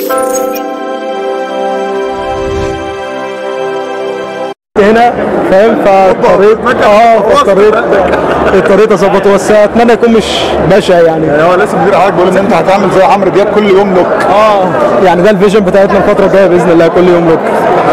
هنا فاهم فاضطريت اه فاضطريت اضطريت اظبطه بس اتمنى يكون مش بشع يعني يعني هو لسه مدير حضرتك بيقول ان انت هتعمل زي عمرو دياب كل يوم لوك اه يعني ده الفيجن بتاعتنا الفتره الجايه باذن الله كل يوم لوك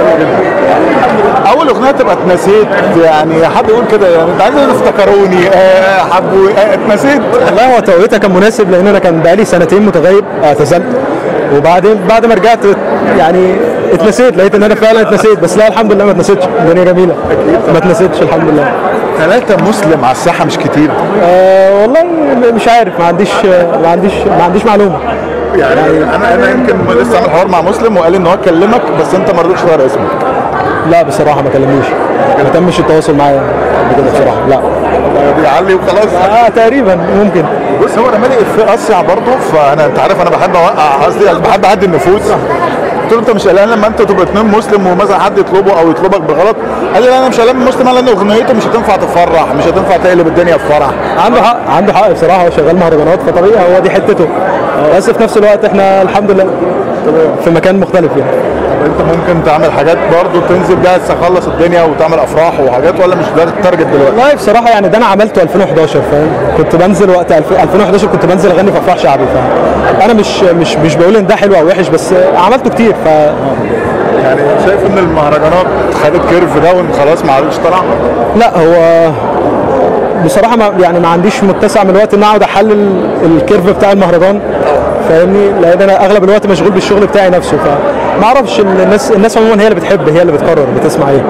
اول اغنيه تبقى اتنسيت يعني حد يقول كده يعني انت عايز افتكروني آه حبوا آه اتنسيت والله هو توقيتها كان مناسب لان انا كان بقالي سنتين متغيب اعتزلت وبعدين بعد ما رجعت يعني اتنسيت لقيت ان انا فعلا اتنسيت بس لا الحمد لله ما اتنسيتش الدنيا جميله ما اتنسيتش الحمد لله ثلاثة مسلم على الساحة مش كتير آه والله مش عارف ما عنديش ما عنديش ما عنديش معلومه يعني انا انا يمكن لسه عامل حوار مع مسلم وقال ان هو كلمك بس انت ما رضيتش تغير اسمك لا بصراحه ما كلمنيش ما تمش التواصل معايا قبل كده بصراحه لا بيعلي وخلاص اه تقريبا ممكن بص هو انا مالي افيه اسرع برضه فانا انت عارف انا بحب اوقع قصدي بحب اهدي النفوس قلت له انت مش قلقان لما انت تبقى اتنين مسلم ومثلا حد يطلبه او يطلبك بالغلط قال لي لا انا مش قلقان من مسلم لان اغنيته مش هتنفع تفرح مش هتنفع تقلب الدنيا في فرح عنده حق عنده حق بصراحه هو شغال مهرجانات فطبيعي هو دي حتته بس في نفس الوقت احنا الحمد لله في مكان مختلف يعني طب انت ممكن تعمل حاجات برضه تنزل بيها تخلص الدنيا وتعمل افراح وحاجات ولا مش ده التارجت دلوقتي؟ والله بصراحه يعني ده انا عملته 2011 فاهم كنت بنزل وقت 2011 كنت بنزل اغني في افراح شعبي فاهم انا مش مش مش بقول ان ده حلو او وحش بس عملته كتير ف يعني شايف ان المهرجانات خدت كيرف ده وان خلاص ما عادش طالع؟ لا هو بصراحه ما يعني ما عنديش متسع من الوقت ان اقعد احلل الكيرف بتاع المهرجان فاهمني لان انا اغلب الوقت مشغول بالشغل بتاعي نفسه فما اعرفش الناس الناس عموما هي اللي بتحب هي اللي بتقرر بتسمع ايه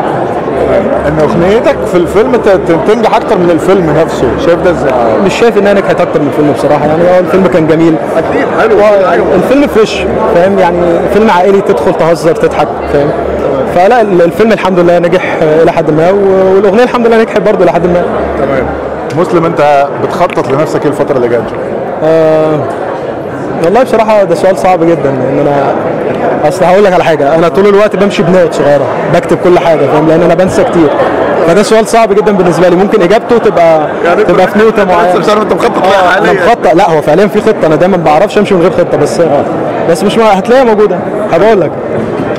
ان اغنيتك في الفيلم تنجح اكتر من الفيلم نفسه شايف ده ازاي؟ مش شايف انها نجحت اكتر من الفيلم بصراحه يعني هو الفيلم كان جميل اكيد حلو الفيلم فريش فاهم يعني فيلم عائلي تدخل تهزر تضحك فاهم فلا الفيلم الحمد لله نجح الى حد ما والاغنيه الحمد لله نجحت برضه الى حد ما تمام مسلم انت بتخطط لنفسك ايه الفتره اللي جايه آه والله بصراحه ده سؤال صعب جدا ان انا اصل هقول لك على حاجه انا طول الوقت بمشي بنوت صغيره بكتب كل حاجه فاهم لان انا بنسى كتير فده سؤال صعب جدا بالنسبه لي ممكن اجابته تبقى يعني تبقى في نوته معينه مش عارف انت مخطط آه انا مخطط لا هو فعليا في خطه انا دايما ما بعرفش امشي من غير خطه بس بس مش مع... هتلاقيها موجوده هبقول لك